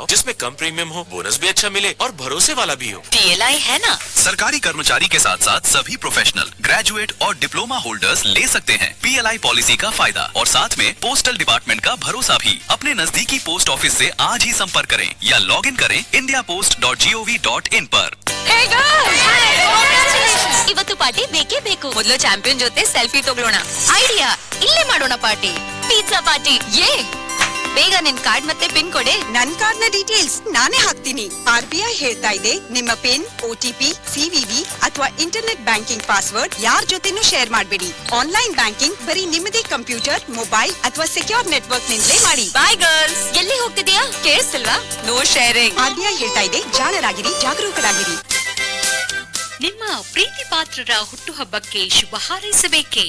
चुनाव जिसमें कम प्रीमियम हो बोनस भी अच्छा मिले और भरोसे वाला भी हो पीएलआई है ना सरकारी कर्मचारी के साथ साथ सभी प्रोफेशनल ग्रेजुएट और डिप्लोमा होल्डर्स ले सकते हैं पीएलआई पॉलिसी का फायदा और साथ में पोस्टल डिपार्टमेंट का भरोसा भी अपने नजदीकी पोस्ट ऑफिस से आज ही संपर्क करें या लॉग इन करें India post dot G O V dot in पर ಇವತ್ತು ಪಾರ್ಟಿ ಬೇಕೇ ಬೇಕು ಮೊದಲು ಚಾಂಪಿಯನ್ ಜೊತೆ ಸೆಲ್ಫಿ ತಗೊಳ್ಳೋಣ ಐಡಿಯಾ ಇಲ್ಲೇ ಮಾಡೋಣ ಪಾರ್ಟಿ ಪಿಜ್ಜಾ ಪಾರ್ಟಿ ಯೇ ಬೇಗ ನಿನ್ ಕಾರ್ಡ್ ಮತ್ತೆ ಪಿನ್ ಕೊಡೆ ನನ್ ಕಾರ್ಡ್ ನ ಡೀಟೇಲ್ಸ್ ನಾನೇ ಹಾಕ್ತೀನಿ ಆರ್ ಬಿ ಐ ಹೇಳ್ತಾ ಇದೆ ನಿಮ್ಮ ಪಿನ್ ಓಟಿಪಿ ಸಿವಿವಿ ಅಥವಾ ಇಂಟರ್ನೆಟ್ ಬ್ಯಾಂಕಿಂಗ್ ಪಾಸ್ವರ್ಡ್ ಯಾರ್ ಜೊತೆನೂ ಶೇರ್ ಮಾಡಬೇಡಿ ಆನ್ಲೈನ್ ಬ್ಯಾಂಕಿಂಗ್ ಬರೀ ನಿಮ್ಮದೇ ಕಂಪ್ಯೂಟರ್ ಮೊಬೈಲ್ ಅಥವಾ ಸೆಕ್ಯೂರ್ ನೆಟ್ವರ್ಕ್ ನಿಂದಲೇ ಮಾಡಿ ಬಾಯ್ ಗರ್ಲ್ಸ್ ಎಲ್ಲಿ ಹೋಗ್ತಿದ್ಯಾ ಕೇಳಿಸ್ತಿಲ್ವಾ no sharing R B I ಹೇಳ್ತಾ ಇದೆ ಜಾಣರಾಗಿರಿ ಜಾಗರೂಕರಾಗಿರಿ ನಿಮ್ಮ ಪ್ರೀತಿ ಪಾತ್ರರ ಹುಟ್ಟುಹಬ್ಬಕ್ಕೆ ಶುಭ ಹಾರೈಸಬೇಕೇ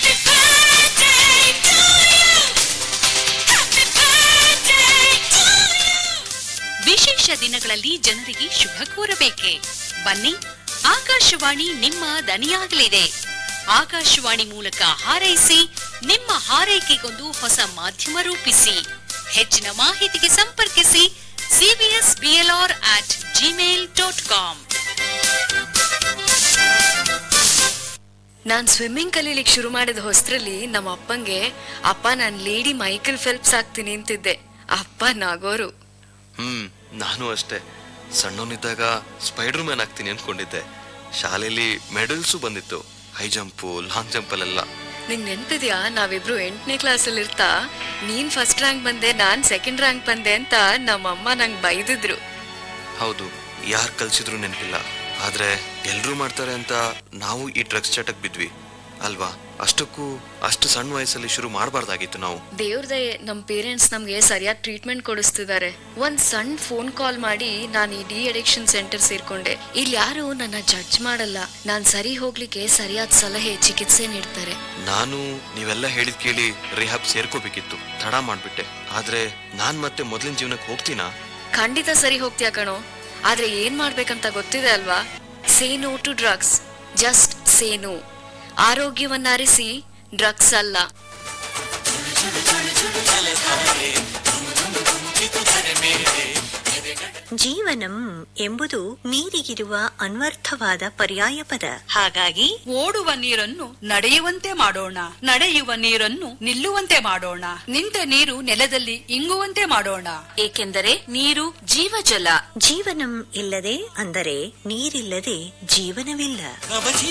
ವಿಶೇಷ ದಿನಗಳಲ್ಲಿ ಜನರಿಗೆ ಶುಭ ಕೋರಬೇಕೆ ಬನ್ನಿ ಆಕಾಶವಾಣಿ ನಿಮ್ಮ ದನಿಯಾಗಲಿದೆ ಆಕಾಶವಾಣಿ ಮೂಲಕ ಹಾರೈಸಿ ನಿಮ್ಮ ಹಾರೈಕೆಗೊಂದು ಹೊಸ ಮಾಧ್ಯಮ ರೂಪಿಸಿ ಹೆಚ್ಚಿನ ಮಾಹಿತಿಗೆ ಸಂಪರ್ಕಿಸಿ CBS BLR at Gmail dot com ನಾನ್ ಸ್ವಿಮ್ಮಿಂಗ್ ಕಲೀಲಿಕ್ ಶುರು ಮಾಡಿದ ಹೊಸ್ತ್ರಲ್ಲಿ ನಮ್ಮ ಅಪ್ಪಂಗೆ ಅಪ್ಪ ನಾನ್ ಲೇಡಿ ಮೈಕಲ್ ಫೆಲ್ಪ್ಸ್ ಆಗ್ತೀನಿ ಅಂತಿದ್ದೆ ಅಪ್ಪ ನಾಗೋರು ಹ್ಮ್ ನಾನು ಅಷ್ಟೇ ಸಣ್ಣವನಿದ್ದಾಗ ಸ್ಪೈಡರ್ ಮ್ಯಾನ್ ಆಗ್ತೀನಿ ಅನ್ಕೊಂಡಿದ್ದೆ ಶಾಲೆಯಲ್ಲಿ ಮೆಡಲ್ಸು ಬಂದಿತ್ತು ಹೈ ಜಂಪು ಲಾಂಗ್ ಜಂಪಲ್ಲೆಲ್ಲ ನಿಂಗ್ ನೆನ್ಪಿದ್ಯಾ ನಾವಿಬ್ರು ಎಂಟನೇ ಕ್ಲಾಸಲ್ಲಿ ಇರ್ತಾ ನೀನ್ ಫಸ್ಟ್ ರ್ಯಾಂಕ್ ಬಂದೆ ನಾನ್ ಸೆಕೆಂಡ್ ರ್ಯಾಂಕ್ ಬಂದೆ ಅಂತ ನಮ್ಮಮ್ಮ ನಂಗ್ ಬೈದಿದ್ರು ಹೌದು ಯಾರು ಕಲ್ಸಿದ್ರು ನೆನಪಿಲ್ಲ ಆದ್ರೆ ಎಲ್ರೂ ಮಾಡ್ತಾರೆ ಅಂತ ನಾವು ಈ ಡ್ರಗ್ಸ್ ಚಟಕ್ ಬಿದ್ವಿ ಅಲ್ವಾ ಅಷ್ಟಕ್ಕೂ ಅಷ್ಟು ಸಣ್ಣ ವಯಸ್ಸಲ್ಲಿ ಶುರು ಮಾಡಬಾರ್ದಾಗಿತ್ತು ನಾವು ದೇವ್ರ ದಯೆ ನಮ್ ಪೇರೆಂಟ್ಸ್ ನಮ್ಗೆ ಸರಿಯಾದ ಟ್ರೀಟ್ಮೆಂಟ್ ಕೊಡಿಸ್ತಿದ್ದಾರೆ ಒಂದ್ ಸಣ್ಣ ಫೋನ್ ಕಾಲ್ ಮಾಡಿ ನಾನು ಈ ಡಿ ಅಡಿಕ್ಷನ್ ಸೆಂಟರ್ ಸೇರ್ಕೊಂಡೆ ಇಲ್ಲಿ ಯಾರು ನನ್ನ ಜಡ್ಜ್ ಮಾಡಲ್ಲ ನಾನ್ ಸರಿ ಹೋಗ್ಲಿಕ್ಕೆ ಸರಿಯಾದ ಸಲಹೆ ಚಿಕಿತ್ಸೆ ನೀಡ್ತಾರೆ ನಾನು ನೀವೆಲ್ಲ ಹೇಳಿದ್ ಕೇಳಿ ರಿಹಾಬ್ ಸೇರ್ಕೋಬೇಕಿತ್ತು ತಡ ಮಾಡ್ಬಿಟ್ಟೆ ಆದ್ರೆ ನಾನ್ ಮತ್ತೆ ಮೊದಲಿನ ಜೀವನಕ್ಕೆ ಹೋಗ್ತೀನಾ ಖಂಡಿತ ಸರಿ ಹೋಗ್ತೀಯ ಕಣೋ ಆದ್ರೆ ಏನ್ ಮಾಡ್ಬೇಕಂತ ಗೊತ್ತಿದೆ ಅಲ್ವಾ say no to drugs just say no ಆರೋಗ್ಯವನ್ನ ಅರಿಸಿ ಡ್ರಗ್ಸ್ ಅಲ್ಲ ಜೀವನಂ ಎಂಬುದು ನೀರಿಗಿರುವ ಅನ್ವರ್ಥವಾದ ಪರ್ಯಾಯ ಪದ ಹಾಗಾಗಿ ಓಡುವ ನೀರನ್ನು ನಡೆಯುವಂತೆ ಮಾಡೋಣ ನಡೆಯುವ ನೀರನ್ನು ನಿಲ್ಲುವಂತೆ ಮಾಡೋಣ ನಿಂತ ನೀರು ನೆಲದಲ್ಲಿ ಇಂಗುವಂತೆ ಮಾಡೋಣ ಏಕೆಂದರೆ ನೀರು ಜೀವಜಲ ಜೀವನಂ ಇಲ್ಲದೆ ಅಂದರೆ ನೀರಿಲ್ಲದೆ ಜೀವನವಿಲ್ಲ